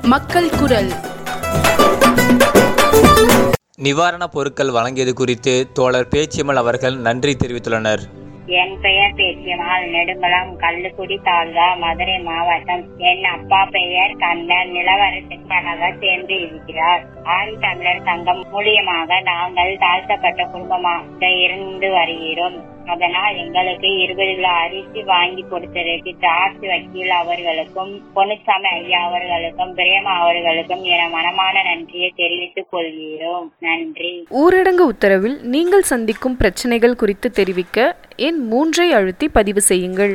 மக்கள் குரல் நிவாரணப் பொருட்கள் வழங்கியது குறித்து தோழர் பேச்சியம்மல் அவர்கள் நன்றி தெரிவித்துள்ளனர் என் பெயர் பேச்சியம்மாள் நெடுங்குளம் கள்ளுக்குடி தாலுகா மதுரை மாவட்டம் என் அப்பா பெயர் கண்ணன் நிலவரத்துக்காக சேர்ந்து இருக்கிறார் ஆண் தமிழர் சங்கம் மூலியமாக நாங்கள் தாழ்த்தப்பட்ட குடும்பமாக இருந்து வருகிறோம் அதனால் எங்களுக்கு இருபது கிலோ அரிசி வாங்கி கொடுத்ததற்கு ஜார்ஜ் வக்கீல் அவர்களுக்கும் பொன்னுசாமி ஐயா அவர்களுக்கும் பிரேமா அவர்களுக்கும் என மனமான நன்றியை தெரிவித்துக் கொள்கிறோம் நன்றி ஊரடங்கு உத்தரவில் நீங்கள் சந்திக்கும் பிரச்சனைகள் குறித்து தெரிவிக்க எண் மூன்றை அழுத்தி பதிவு செய்யுங்கள்